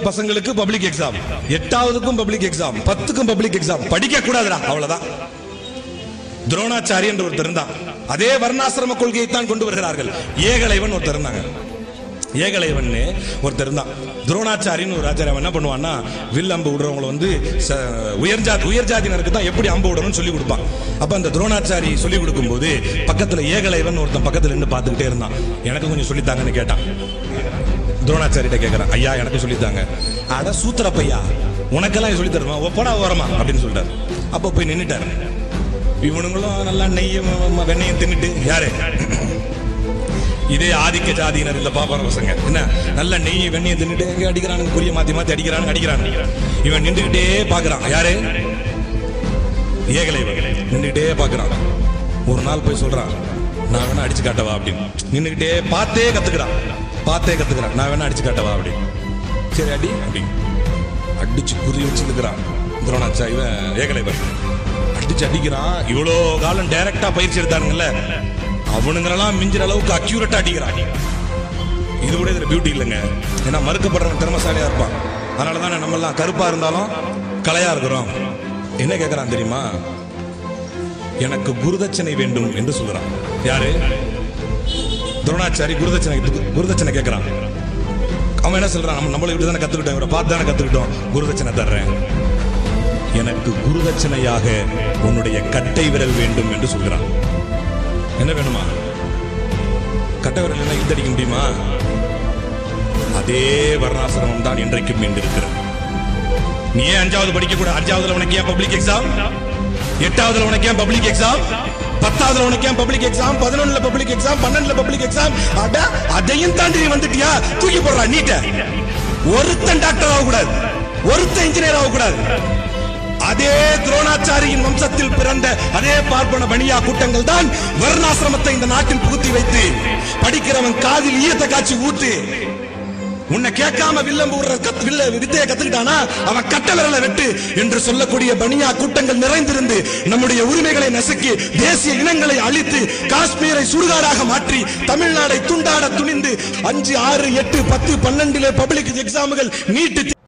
பசங்களுக்கு public exam எட்டாவதுக்கும் public exam பத்துக்கும் பப்ளிக் எக்ஸாம் படிக்க கூடாதுடா அவ்வளவுதான் துரோணாச்சாரி என்று ஒருத்தர் இருந்தான் அதே வர்ணாசிரம கொள்கையை தான் கொண்டு வருகிறார்கள் ஏகலைவன் ஒருத்தர் இருந்தாங்க ஏகலைவன் ஒருத்தர் இருந்தான் துரோணாச்சாரின்னு ஒரு ராஜா அவன் என்ன பண்ணுவான்னா வில் அம்பு விடுறவங்களை வந்து ச- உயர் ஜாதி உயர் ஜாதியினருக்கு தான் எப்படி அம்பு விடணும்னு சொல்லி கொடுப்பான் அப்ப அந்த துரோணாச்சாரி சொல்லி கொடுக்கும்போது பக்கத்துல ஏகலைவன் ஒருத்தன் பக்கத்துல நின்று பார்த்துக்கிட்டே இருந்தான் எனக்கு கொஞ்சம் சொல்லித்தாங்கன்னு கேட்டான் துரோணாச்சாரிட்ட கேட்கறான் ஐயா எனக்கு சொல்லித்தாங்க அட சூத்திர பையா உனக்கெல்லாம் சொல்லி தருமா ஓ, போடா ஓரமா அப்படின்னு சொல்லிட்டாரு அப்போ போய் நின்னுட்டாரு இவனுங்களும் நல்லா நெய்யும் ம- வெண்ணையும் தின்னுட்டு யாரு இதே ஆதிக்க ஜாதியினர் இல்ல பாப்பார பசங்க என்ன நல்ல நெய் வெண்ணையும் தின்னுட்டு எங்க அடிக்கிறானுங்க குறிய மாத்தி மாத்தி அடிக்கிறானுங்க அடிக்கிறானுங்க இவன் நின்றுகிட்டே பாக்குறான் யாரு ஏகலைவன் நின்றுகிட்டே பாக்குறான் ஒரு நாள் போய் சொல்றான் நான் வேணா அடிச்சு காட்டவா அப்படின்னு நின்றுகிட்டே பார்த்தே கத்துக்கிறான் பார்த்தே கத்துக்கிறான் நான் வேணா அடிச்சு காட்டவா அப்படின்னு சரி அடி அப்படி அடிச்சு குறி வச்சிருக்கிறான் துரோணாச்சா இவன் ஏகலைவன் அடிச்சு அடிக்கிறான் இவ்வளோ காலம் டைரக்டா பயிற்சி எடுத்தானுங்கல்ல அவனுங்களெல்லாம் மிஞ்சிற அளவுக்கு அக்யூரேட்டா அடிக்கிறான் இது கூட இதுல பியூட்டி இல்லைங்க ஏன்னா மறுக்கப்படுறவன் திறமசாலியா இருப்பான் அதனால தானே நம்ம எல்லாம் கருப்பா இருந்தாலும் கலையா இருக்கிறோம் என்ன கேட்கறான் தெரியுமா எனக்கு குருதட்சணை வேண்டும் என்று சொல்றான் யாரு துரோணாச்சாரி குருதட்சணை குருதட்சணை கேட்கறான் அவன் என்ன சொல்றான் நம்ம நம்மள இப்படி தானே கத்துக்கிட்டோம் இவரை பார்த்து தானே கத்துக்கிட்டோம் குருதட்சணை தர்றேன் எனக்கு குருதட்சணையாக உன்னுடைய கட்டை விரல் வேண்டும் என்று சொல்கிறான் என்ன வேணுமா கட்டை விரல் என்ன இழுத்தடிக்க முடியுமா அதே வர்ணாசிரமம் தான் இன்றைக்கும் மீண்டிருக்கிறது நீ ஏன் அஞ்சாவது படிக்க கூட அஞ்சாவதுல உனக்கு ஏன் பப்ளிக் எக்ஸாம் எட்டாவதுல உனக்கு ஏன் பப்ளிக் எக்ஸாம் பத்தாவதுல உனக்கு ஏன் பப்ளிக் எக்ஸாம் பதினொன்னுல பப்ளிக் எக்ஸாம் பன்னெண்டுல பப்ளிக் எக்ஸாம் அட அதையும் தாண்டி நீ வந்துட்டியா தூக்கி போடுறா நீட்ட ஒருத்தன் டாக்டர் ஆக கூடாது ஒருத்தன் இன்ஜினியர் ஆக கூடாது அதே துரோணாச்சாரியின் வம்சத்தில் பிறந்த அதே பார்ப்பன பணியா கூட்டங்கள் தான் வர்ணாசிரமத்தை இந்த நாட்டில் புகுத்தி வைத்து படிக்கிறவன் காதில் ஈயத்தை காய்ச்சி ஊத்து உன்னை கேட்காம வில்லம் போடுற கத் வில்ல வித்தையை கத்துக்கிட்டானா அவன் கட்ட விரல வெட்டு என்று சொல்லக்கூடிய பனியா கூட்டங்கள் நிறைந்திருந்து நம்முடைய உரிமைகளை நசுக்கி தேசிய இனங்களை அழித்து காஷ்மீரை சுடுகாடாக மாற்றி தமிழ்நாடை துண்டாட துணிந்து அஞ்சு ஆறு எட்டு பத்து பன்னெண்டிலே பப்ளிக் எக்ஸாம்கள் நீட்டு